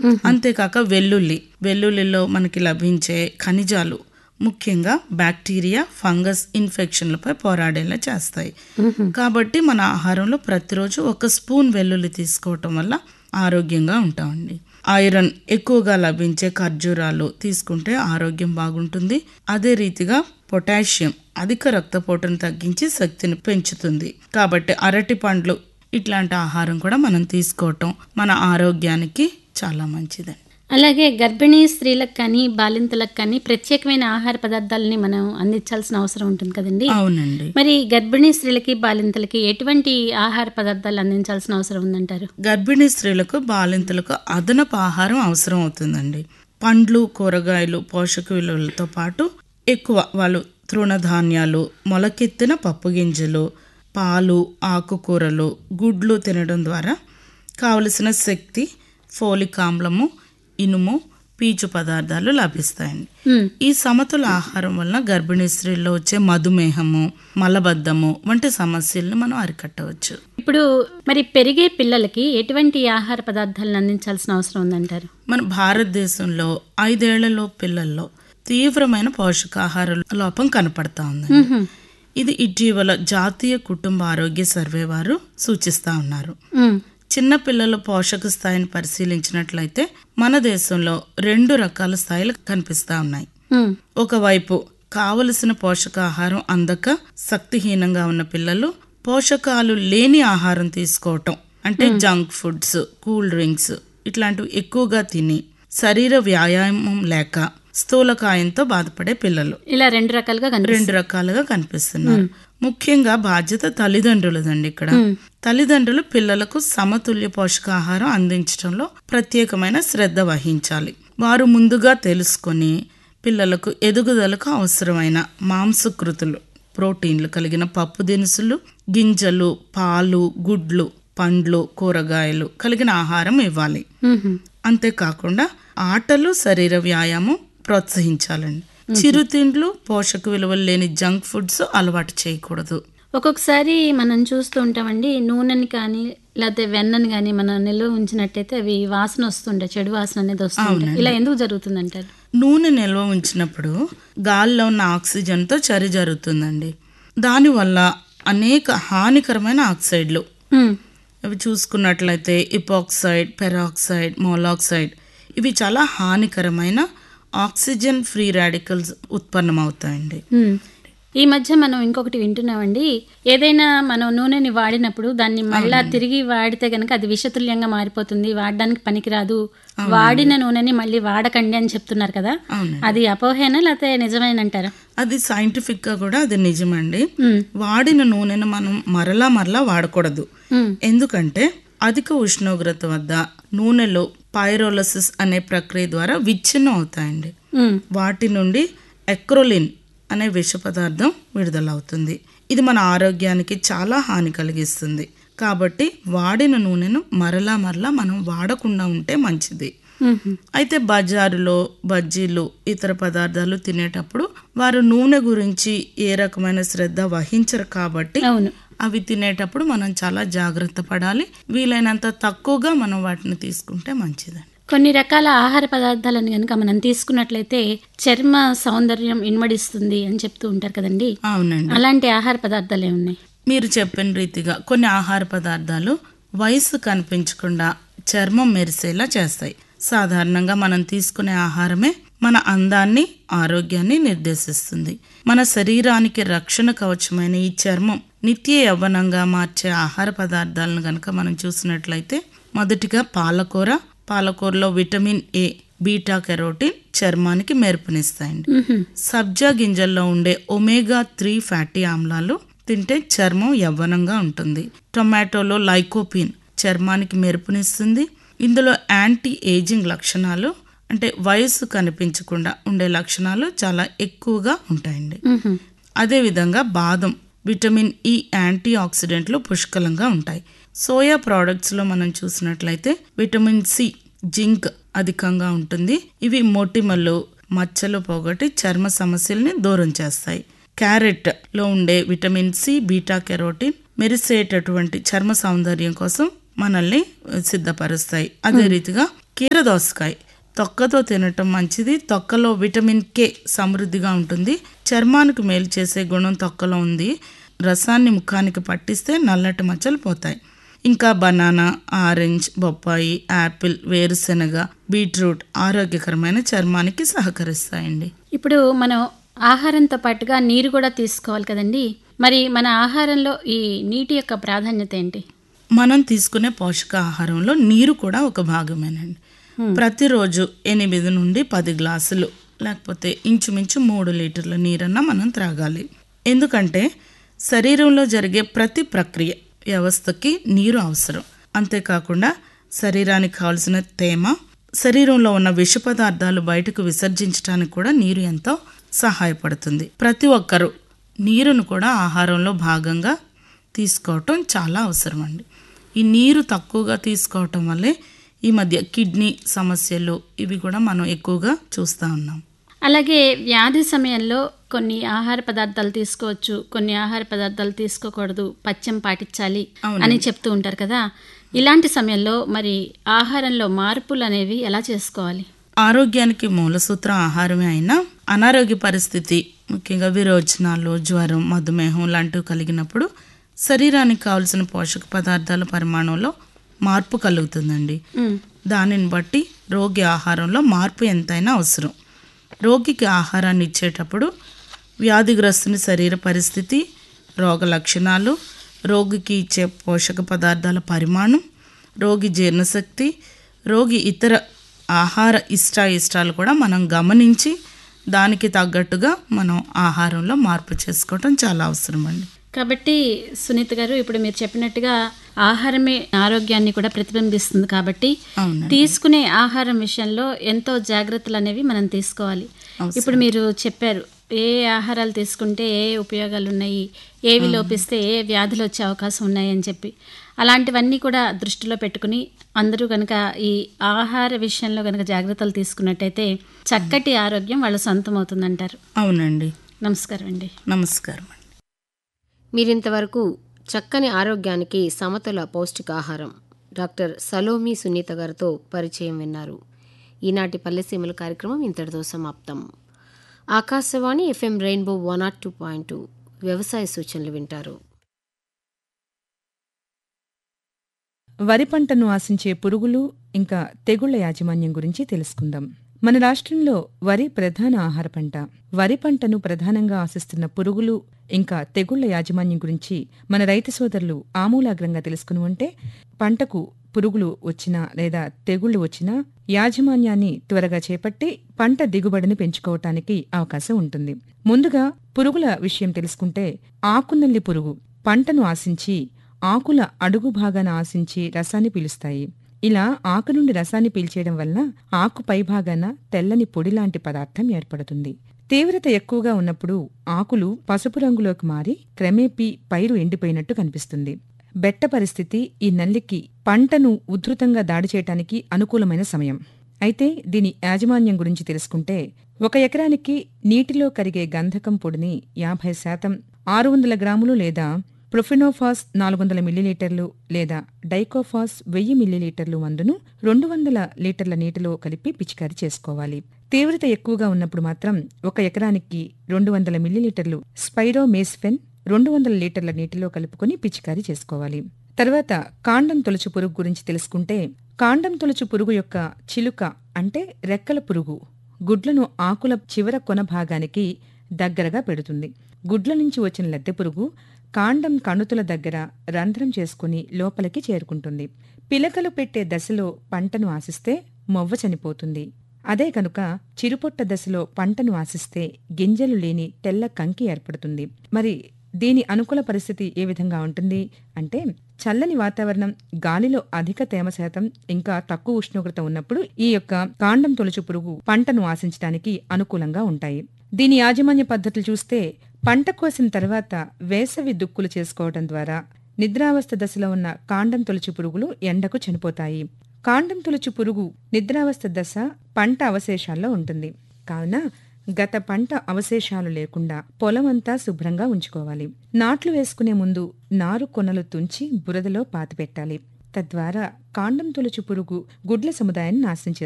అంతేకాక వెల్లుల్లి వెల్లుల్లిలో మనకి లభించే ఖనిజాలు ముఖ్యంగా బ్యాక్టీరియా ఫంగస్ ఇన్ఫెక్షన్లపై పోరాడేలా చేస్తాయి కాబట్టి మన ఆహారంలో ప్రతిరోజు ఒక స్పూన్ వెల్లుల్లి తీసుకోవటం వల్ల ఆరోగ్యంగా ఉంటామండి ఐరన్ ఎక్కువగా లభించే ఖర్జూరాలు తీసుకుంటే ఆరోగ్యం బాగుంటుంది అదే రీతిగా పొటాషియం అధిక రక్తపోటును తగ్గించి శక్తిని పెంచుతుంది కాబట్టి అరటి పండ్లు ఇట్లాంటి ఆహారం కూడా మనం తీసుకోవటం మన ఆరోగ్యానికి చాలా మంచిదండి అలాగే గర్భిణీ స్త్రీలకు కానీ బాలింతలకు కానీ ప్రత్యేకమైన ఆహార పదార్థాలని మనం అందించాల్సిన అవసరం ఉంటుంది కదండి అవునండి మరి గర్భిణీ స్త్రీలకి బాలింతలకి ఎటువంటి ఆహార పదార్థాలు అందించాల్సిన అవసరం ఉందంటారు గర్భిణీ స్త్రీలకు బాలింతలకు అదనపు ఆహారం అవసరం అవుతుందండి పండ్లు కూరగాయలు పోషక విలువలతో పాటు ఎక్కువ వాళ్ళు తృణధాన్యాలు మొలకెత్తిన పప్పు గింజలు పాలు ఆకుకూరలు గుడ్లు తినడం ద్వారా కావలసిన శక్తి ఫోలిక్ ఆమ్లము ఇనుము పీచు పదార్థాలు లభిస్తాయండి ఉమ్, ఈ సమతుల ఆహారం వలన గర్భిణీ స్త్రీల్లో వచ్చే మధుమేహము మలబద్ధము వంటి సమస్యలను మనం అరికట్టవచ్చు ఇప్పుడు మరి పెరిగే పిల్లలకి ఎటువంటి ఆహార పదార్థాలను అందించాల్సిన అవసరం ఉందంటారు మన భారతదేశంలో ఐదేళ్లలో పిల్లల్లో తీవ్రమైన పోషకాహార లోపం కనపడతా ఉందండి ఉహుం, ఇది ఇటీవల జాతీయ కుటుంబ ఆరోగ్య సర్వే వారు సూచిస్తా ఉన్నారు ఉమ్, చిన్న పిల్లల పోషక స్థాయిని పరిశీలించినట్లయితే మన దేశంలో రెండు రకాల స్థాయిలు కనిపిస్తా ఉన్నాయి ఉమ్, ఒకవైపు కావలసిన పోషకాహారం అందక శక్తిహీనంగా ఉన్న పిల్లలు పోషకాలు లేని ఆహారం తీసుకోవటం అంటే జంక్ ఫుడ్స్ కూల్ డ్రింక్స్ ఇట్లాంటివి ఎక్కువగా తిని శరీర వ్యాయామం లేక స్థూలకాయంతో బాధపడే పిల్లలు ఇలా రెండు రకాలుగా కనిపిస్తుంది రెండు రకాలుగా కనిపిస్తున్నారు ముఖ్యంగా బాధ్యత తల్లిదండ్రులదండి ఇక్కడ తల్లిదండ్రులు పిల్లలకు సమతుల్య పోషకాహారం అందించడంలో ప్రత్యేకమైన శ్రద్ధ వహించాలి వారు ముందుగా తెలుసుకొని పిల్లలకు ఎదుగుదలకు అవసరమైన మాంసకృతులు ప్రోటీన్లు కలిగిన పప్పు దినుసులు గింజలు పాలు గుడ్లు పండ్లు కూరగాయలు కలిగిన ఆహారం ఇవ్వాలి ఉహుం, అంతేకాకుండా ఆటలు శరీర వ్యాయామం ప్రోత్సహించాలండి చిరుతిండ్లు పోషక విలువలు లేని జంక్ ఫుడ్స్ అలవాటు చేయకూడదు ఒక్కొక్కసారి మనం చూస్తూ ఉంటామండి నూనెని కానీ లేకపోతే వెన్నని కానీ మనం నిల్వ ఉంచినట్టయితే అవి వాసన వస్తుండే చెడు వాసన అనేది వస్తుండే ఇలా ఎందుకు జరుగుతుందంటారు నూనె నిల్వ ఉంచినప్పుడు గాలిలో ఉన్న ఆక్సిజన్తో చరి జరుగుతుందండి దానివల్ల అనేక హానికరమైన ఆక్సైడ్లు ఉమ్, అవి చూసుకున్నట్లయితే ఇపాక్సైడ్ పెరాక్సైడ్ మోలాక్సైడ్ ఇవి చాలా హానికరమైన ఆక్సిజన్ ఫ్రీ రాడికల్స్ ఉత్పన్నమవుతాయండి ఉమ్. ఈ మధ్య మనం ఇంకొకటి వింటున్నామండి ఏదైనా మనం నూనెని వాడినప్పుడు దాన్ని మళ్ళా తిరిగి వాడితే గనక అది విషతుల్యంగా మారిపోతుంది వాడడానికి పనికిరాదు వాడిన నూనెని మళ్ళీ వాడకండి అని చెప్తున్నారు కదా అవునండి. అది అపోహేనా లేకపోతే నిజమేనంటారా అది సైంటిఫిక్ గా కూడా అది నిజమండి ఉమ్, వాడిన నూనెను మనం మరలా మరలా వాడకూడదు ఉమ్, ఎందుకంటే అధిక ఉష్ణోగ్రత వద్ద నూనెలో పైరోలసిస్ అనే ప్రక్రియ ద్వారా విచ్ఛిన్నం అవుతాయండి ఉమ్, వాటి నుండి ఎక్రోలిన్ అనే విష పదార్థం విడుదలవుతుంది ఇది మన ఆరోగ్యానికి చాలా హాని కలిగిస్తుంది కాబట్టి వాడిన నూనెను మరలా మరలా మనం వాడకుండా ఉంటే మంచిది ఉమ్, అయితే బజారులో బజ్జీలు ఇతర పదార్థాలు తినేటప్పుడు వారు నూనె గురించి ఏ రకమైన శ్రద్ధ వహించరు కాబట్టి అవును అవి తినేటప్పుడు మనం చాలా జాగ్రత్త పడాలి వీలైనంత తక్కువగా మనం వాటిని తీసుకుంటే మంచిదండి కొన్ని రకాల ఆహార పదార్థాలను కనుక మనం తీసుకున్నట్లయితే చర్మ సౌందర్యం ఇన్మడిస్తుంది అని చెప్తూ ఉంటారు కదండి అవునండి అలాంటి ఆహార పదార్థాలు ఏమున్నాయి మీరు చెప్పిన రీతిగా కొన్ని ఆహార పదార్థాలు వయసు కనిపించకుండా చర్మం మెరిసేలా చేస్తాయి సాధారణంగా మనం తీసుకునే ఆహారమే మన అందాన్ని ఆరోగ్యాన్ని నిర్దేశిస్తుంది మన శరీరానికి రక్షణ కవచమైన ఈ చర్మం నిత్య యవ్వనంగా మార్చే ఆహార పదార్థాలను గనక మనం చూసినట్లయితే మొదటిగా పాలకూర పాలకూరలో విటమిన్ ఏ బీటా కెరోటిన్ చర్మానికి మెరుపునిస్తాయండి ఉహుం, సబ్జా గింజల్లో ఉండే ఒమేగా త్రీ ఫ్యాటీ ఆమ్లాలు తింటే చర్మం యవ్వనంగా ఉంటుంది టొమాటోలో లైకోపిన్ చర్మానికి మెరుపునిస్తుంది ఇందులో యాంటీ ఏజింగ్ లక్షణాలు అంటే వయసు కనిపించకుండా ఉండే లక్షణాలు చాలా ఎక్కువగా ఉంటాయండి ఉహుం, అదేవిధంగా బాదం విటమిన్ ఈ యాంటీ ఆక్సిడెంట్లు పుష్కలంగా ఉంటాయి సోయా ప్రోడక్ట్స్లో మనం చూసినట్లయితే విటమిన్ సి జింక్ అధికంగా ఉంటుంది ఇవి మొటిమలు మచ్చలు పోగొట్టి చర్మ సమస్యల్ని దూరం చేస్తాయి క్యారెట్ లో ఉండే విటమిన్ సి బీటా కెరోటిన్ మెరిసేటటువంటి చర్మ సౌందర్యం కోసం మనల్ని సిద్ధపరుస్తాయి అదే రీతిగా కీర దోసకాయ తొక్కతో తినటం మంచిది తొక్కలో విటమిన్ కే సమృద్ధిగా ఉంటుంది చర్మానికి మేలు చేసే గుణం తొక్కలో ఉంది రసాన్ని ముఖానికి పట్టిస్తే నల్లటి మచ్చలు పోతాయి ఇంకా బనానా ఆరెంజ్ బొప్పాయి యాపిల్ వేరుశెనగ బీట్రూట్ ఆరోగ్యకరమైన చర్మానికి సహకరిస్తాయండి ఇప్పుడు మనం ఆహారంతో పాటుగా నీరు కూడా తీసుకోవాలి కదండి మరి మన ఆహారంలో ఈ నీటి యొక్క ప్రాధాన్యత ఏంటి మనం తీసుకునే పోషకాహారంలో నీరు కూడా ఒక భాగమేనండి ప్రతిరోజు ఎనిమిది నుండి పది గ్లాసులు లేకపోతే ఇంచుమించు మూడు లీటర్ల నీరన్నా మనం త్రాగాలి ఎందుకంటే శరీరంలో జరిగే ప్రతి ప్రక్రియ వ్యవస్థకి నీరు అవసరం అంతేకాకుండా శరీరానికి కావాల్సిన తేమ శరీరంలో ఉన్న విష పదార్థాలు బయటకు విసర్జించడానికి కూడా నీరు ఎంతో సహాయపడుతుంది ప్రతి ఒక్కరూ నీరును కూడా ఆహారంలో భాగంగా తీసుకోవటం చాలా అవసరం అండి ఈ నీరు తక్కువగా తీసుకోవటం వల్లే ఈ మధ్య కిడ్నీ సమస్యలు ఇవి కూడా మనం ఎక్కువగా చూస్తూ ఉన్నాం అలాగే వ్యాధి సమయంలో కొన్ని ఆహార పదార్థాలు తీసుకోవచ్చు కొన్ని ఆహార పదార్థాలు తీసుకోకూడదు పచ్చం పాటించాలి అని చెప్తూ ఉంటారు కదా ఇలాంటి సమయంలో మరి ఆహారంలో మార్పులు అనేవి ఎలా చేసుకోవాలి ఆరోగ్యానికి మూల సూత్రం ఆహారమే అయినా అనారోగ్య పరిస్థితి ముఖ్యంగా విరోచనాలు జ్వరం మధుమేహం లాంటివి కలిగినప్పుడు శరీరానికి కావలసిన పోషక పదార్థాల పరిమాణంలో మార్పు కలుగుతుందండి దానిని బట్టి రోగి ఆహారంలో మార్పు ఎంతైనా అవసరం రోగికి ఆహారాన్ని ఇచ్చేటప్పుడు వ్యాధిగ్రస్తుని శరీర పరిస్థితి రోగ లక్షణాలు రోగికి ఇచ్చే పోషక పదార్థాల పరిమాణం రోగి జీర్ణశక్తి రోగి ఇతర ఆహార ఇష్టాయిష్టాలు కూడా మనం గమనించి దానికి తగ్గట్టుగా మనం ఆహారంలో మార్పు చేసుకోవటం చాలా అవసరం అండి కాబట్టి సునీత గారు ఇప్పుడు మీరు చెప్పినట్టుగా ఆహారమే ఆరోగ్యాన్ని కూడా ప్రతిబింబిస్తుంది కాబట్టి అవునండి తీసుకునే ఆహారం విషయంలో ఎంతో జాగ్రత్తలు అనేవి మనం తీసుకోవాలి ఇప్పుడు మీరు చెప్పారు ఏ ఆహారాలు తీసుకుంటే ఏ ఉపయోగాలు ఉన్నాయి ఏవి లోపిస్తే ఏ వ్యాధులు వచ్చే అవకాశం ఉన్నాయి అని చెప్పి అలాంటివన్నీ కూడా దృష్టిలో పెట్టుకుని అందరూ కనుక ఈ ఆహార విషయంలో కనుక జాగ్రత్తలు తీసుకున్నట్టయితే చక్కటి ఆరోగ్యం వాళ్ళ సొంతం అవుతుందంటారు అవునండి నమస్కారం అండి నమస్కారం అండి మీరింతవరకు చక్కని ఆరోగ్యానికి సమతుల పౌష్టికాహారం డాక్టర్ సలోమి సునీత గారితో పరిచయం విన్నారు ఈనాటి పల్లెసీమల కార్యక్రమం ఇంతటితో సమాప్తం Akashvani FM rainbow one nought two point two వ్యవసాయ సూచనలు వింటారు వరి పంటను ఆశించే పురుగులు ఇంకా తెగుళ్ల యాజమాన్యం గురించి తెలుసుకుందాం మన రాష్ట్రంలో వరి ప్రధాన ఆహార పంట వరి పంటను ప్రధానంగా ఆశిస్తున్న పురుగులు ఇంకా తెగుళ్ల యాజమాన్యం గురించి మన రైతు సోదరులు ఆమూలాగ్రంగా తెలుసుకుని ఉంటే పంటకు పురుగులు వచ్చినా లేదా తెగుళ్లు వచ్చినా యాజమాన్యాన్ని త్వరగా చేపట్టి పంట దిగుబడిని పెంచుకోవటానికి అవకాశం ఉంటుంది ముందుగా పురుగుల విషయం తెలుసుకుంటే ఆకునల్లి పురుగు పంటను ఆశించి ఆకుల అడుగు భాగాన ఆశించి రసాన్ని పీలుస్తాయి ఇలా ఆకు నుండి రసాన్ని పీల్చేయడం వలన ఆకు పైభాగాన తెల్లని పొడిలాంటి పదార్థం ఏర్పడుతుంది తీవ్రత ఎక్కువగా ఉన్నప్పుడు ఆకులు పసుపు రంగులోకి మారి క్రమేపీ పైరు ఎండిపోయినట్టు కనిపిస్తుంది బెట్ట పరిస్థితి ఈ నల్లికి పంటను ఉధృతంగా దాడి చేయటానికి అనుకూలమైన సమయం అయితే దీని యాజమాన్యం గురించి తెలుసుకుంటే ఒక ఎకరానికి నీటిలో కరిగే గంధకం పొడిని యాభై శాతం ఆరు వందల గ్రాములు లేదా ప్రొఫినోఫాస్ నాలుగు వందల మిల్లీలీటర్లు లేదా డైకోఫాస్ వెయ్యి మిల్లీలీటర్లు మందును రెండు వందల లీటర్ల నీటిలో కలిపి పిచికారీ చేసుకోవాలి తీవ్రత ఎక్కువగా ఉన్నప్పుడు మాత్రం ఒక ఎకరానికి రెండు వందల మిల్లీలీటర్లు స్పైరోమేస్ఫెన్ రెండు వందల లీటర్ల నీటిలో కలుపుకొని పిచికారీ చేసుకోవాలి తర్వాత కాండం తొలుచు పురుగు గురించి తెలుసుకుంటే కాండం తొలుచు పురుగు యొక్క చిలుక అంటే రెక్కల పురుగు గుడ్లను ఆకుల చివర కొన భాగానికి దగ్గరగా పెడుతుంది గుడ్ల నుంచి వచ్చిన లద్దె పురుగు కాండం కణుతుల దగ్గర రంధ్రం చేసుకుని లోపలికి చేరుకుంటుంది పిలకలు పెట్టే దశలో పంటను ఆశిస్తే మొవ్వ చనిపోతుంది అదే కనుక చిరుపొట్ట దశలో పంటను ఆశిస్తే గింజలు లేని తెల్ల కంకి ఏర్పడుతుంది మరి దీని అనుకూల పరిస్థితి ఏ విధంగా ఉంటుంది అంటే చల్లని వాతావరణం గాలిలో అధిక తేమ శాతం ఇంకా తక్కువ ఉష్ణోగ్రత ఉన్నప్పుడు ఈ యొక్క కాండం తొలుచు పురుగు పంటను ఆశించడానికి అనుకూలంగా ఉంటాయి దీని యాజమాన్య పద్ధతులు చూస్తే పంట కోసిన తర్వాత వేసవి దుక్కులు చేసుకోవడం ద్వారా నిద్రావస్థ దశలో ఉన్న కాండం తొలుచు పురుగులు ఎండకు చనిపోతాయి కాండం తొలుచు పురుగు నిద్రావస్థ దశ పంట అవశేషాల్లో ఉంటుంది కావున గత పంట అవశేషాలు లేకుండా పొలమంతా శుభ్రంగా ఉంచుకోవాలి నాట్లు వేసుకునే ముందు నారు కొనలు తుంచి బురదలో పాతిపెట్టాలి తద్వారా కాండం తొలచు పురుగు గుడ్ల సముదాయాన్ని నాశనం చేస్తుంది